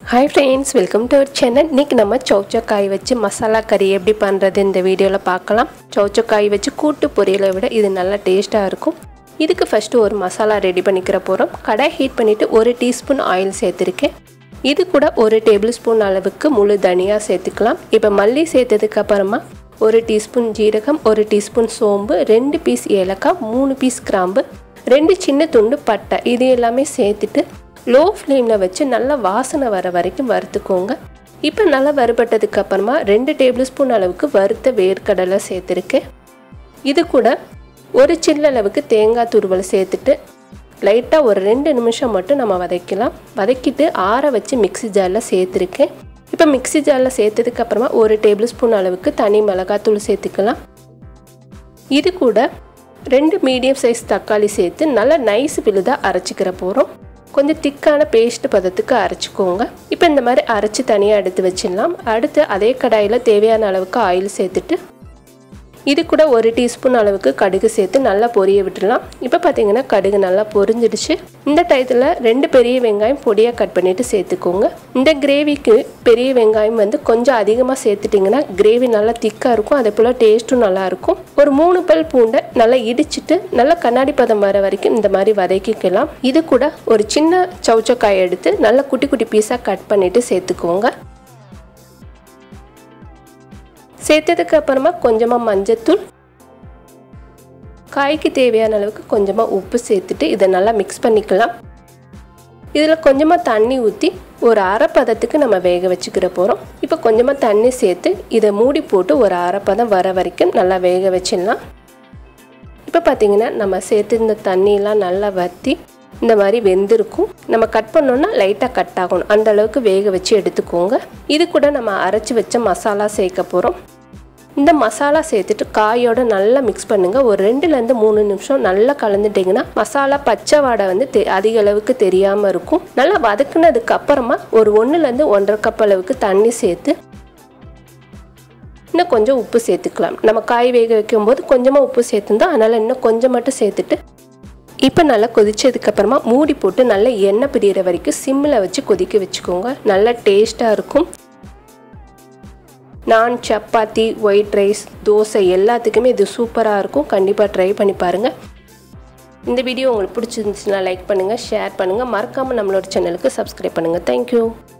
hi friends welcome to our channel இன்றைக்கி நம்ம சௌச்சக்காய் வச்சு மசாலா கறி எப்படி பண்ணுறது இந்த வீடியோவில் பார்க்கலாம் சௌச்சக்காய் வச்சு கூட்டு பொரியலை விட இது நல்லா டேஸ்ட்டாக இருக்கும் இதுக்கு ஃபஸ்ட்டு ஒரு மசாலா ரெடி பண்ணிக்கிற போகிறோம் கடாய் ஹீட் பண்ணிவிட்டு ஒரு டீஸ்பூன் ஆயில் சேர்த்துருக்கேன் இது கூட ஒரு டேபிள் ஸ்பூன் அளவுக்கு முழு தனியாக சேர்த்துக்கலாம் இப்போ மல்லி சேர்த்ததுக்கு அப்புறமா ஒரு டீஸ்பூன் ஜீரகம் ஒரு டீஸ்பூன் சோம்பு ரெண்டு பீஸ் ஏலக்காய் மூணு பீஸ் கிராம்பு ரெண்டு சின்ன துண்டு பட்டை இது எல்லாமே சேர்த்துட்டு லோ ஃப்ளேமில் வச்சு நல்லா வாசனை வர வரைக்கும் வறுத்துக்கோங்க இப்போ நல்லா வறுபட்டதுக்கு அப்புறமா ரெண்டு டேபிள் ஸ்பூன் அளவுக்கு வறுத்த வேர்க்கடலை சேர்த்துருக்கேன் இது கூட ஒரு சில்ல அளவுக்கு தேங்காய் துருவல் சேர்த்துட்டு லைட்டாக ஒரு ரெண்டு நிமிஷம் மட்டும் நம்ம வதக்கலாம் வதக்கிட்டு ஆற வச்சு மிக்ஸி ஜாரில் சேர்த்துருக்கேன் இப்போ மிக்ஸி ஜாரில் சேர்த்ததுக்கு அப்புறமா ஒரு டேபிள் ஸ்பூன் அளவுக்கு தனி மிளகாத்தூள் சேர்த்துக்கலாம் இது கூட ரெண்டு மீடியம் சைஸ் தக்காளி சேர்த்து நல்லா நைஸ் விழுதாக அரைச்சிக்கிற போகிறோம் கொஞ்சம் திக்கான பேஸ்ட் பதத்துக்கு அரைச்சிக்கோங்க இப்போ இந்த மாதிரி அரைச்சி தனியாக எடுத்து வச்சிடலாம் அடுத்து அதே கடாயில் தேவையான அளவுக்கு ஆயில் சேர்த்துட்டு இது கூட ஒரு டீஸ்பூன் அளவுக்கு கடுகு சேர்த்து நல்லா பொரிய விட்டுடலாம் இப்போ பார்த்தீங்கன்னா கடுகு நல்லா பொரிஞ்சிடுச்சு இந்த டயத்தில் ரெண்டு பெரிய வெங்காயம் பொடியாக கட் பண்ணிவிட்டு சேர்த்துக்கோங்க இந்த கிரேவிக்கு பெரிய வெங்காயம் வந்து கொஞ்சம் அதிகமாக சேர்த்துட்டிங்கன்னா கிரேவி நல்லா திக்காக இருக்கும் அதே போல் டேஸ்ட்டும் நல்லாயிருக்கும் ஒரு மூணு பல் பூண்டை நல்லா இடிச்சிட்டு நல்லா கண்ணாடி பதம் வர வரைக்கும் இந்த மாதிரி வதக்கிக்கலாம் இது கூட ஒரு சின்ன சவுச்சக்காய் எடுத்து நல்லா குட்டி குட்டி பீஸாக கட் பண்ணிவிட்டு சேர்த்துக்கோங்க சேர்த்ததுக்கு அப்புறமா கொஞ்சமாக மஞ்சத்தூள் காய்க்கு தேவையான அளவுக்கு கொஞ்சமாக உப்பு சேர்த்துட்டு இதை நல்லா மிக்ஸ் பண்ணிக்கலாம் இதில் கொஞ்சமாக தண்ணி ஊற்றி ஒரு அரை பதத்துக்கு நம்ம வேக வச்சுக்கிற போகிறோம் இப்போ கொஞ்சமாக தண்ணி சேர்த்து இதை மூடி போட்டு ஒரு அரை பதம் வர வரைக்கும் நல்லா வேக வச்சிடலாம் இப்போ பார்த்திங்கன்னா நம்ம சேர்த்துருந்த தண்ணியெலாம் நல்லா வற்றி இந்த மாதிரி வெந்திருக்கும் நம்ம கட் பண்ணோன்னா லைட்டாக கட் ஆகணும் அந்த அளவுக்கு வேக வச்சு எடுத்துக்கோங்க இது கூட நம்ம அரைச்சி வச்ச மசாலா சேர்க்க போகிறோம் இந்த மசாலா சேர்த்துட்டு காயோட நல்லா மிக்ஸ் பண்ணுங்கள் ஒரு ரெண்டுலேருந்து மூணு நிமிஷம் நல்லா கலந்துட்டிங்கன்னா மசாலா பச்சை வாடை வந்து தெ அதிக அளவுக்கு தெரியாமல் இருக்கும் நல்லா வதக்குனதுக்கு அப்புறமா ஒரு ஒன்றுலேருந்து ஒன்றரை கப் அளவுக்கு தண்ணி சேர்த்து இன்னும் கொஞ்சம் உப்பு சேர்த்துக்கலாம் நம்ம காய் வேக வைக்கும்போது கொஞ்சமாக உப்பு சேர்த்துருந்தோம் அதனால் இன்னும் கொஞ்சம் மட்டும் சேர்த்துட்டு இப்போ நல்லா கொதிச்சதுக்கப்புறமா மூடி போட்டு நல்லா எண்ணெய் பிரியிற வரைக்கும் சிம்மில் வச்சு கொதிக்க வச்சுக்கோங்க நல்லா டேஸ்ட்டாக இருக்கும் நான் சப்பாத்தி ஒயிட் ரைஸ் தோசை எல்லாத்துக்குமே இது சூப்பராக இருக்கும் கண்டிப்பாக ட்ரை பண்ணி பாருங்கள் இந்த வீடியோ உங்களுக்கு பிடிச்சிருந்துச்சுன்னா லைக் பண்ணுங்கள் ஷேர் பண்ணுங்கள் மறக்காமல் நம்மளோட சேனலுக்கு சப்ஸ்கிரைப் பண்ணுங்கள் தேங்க்யூ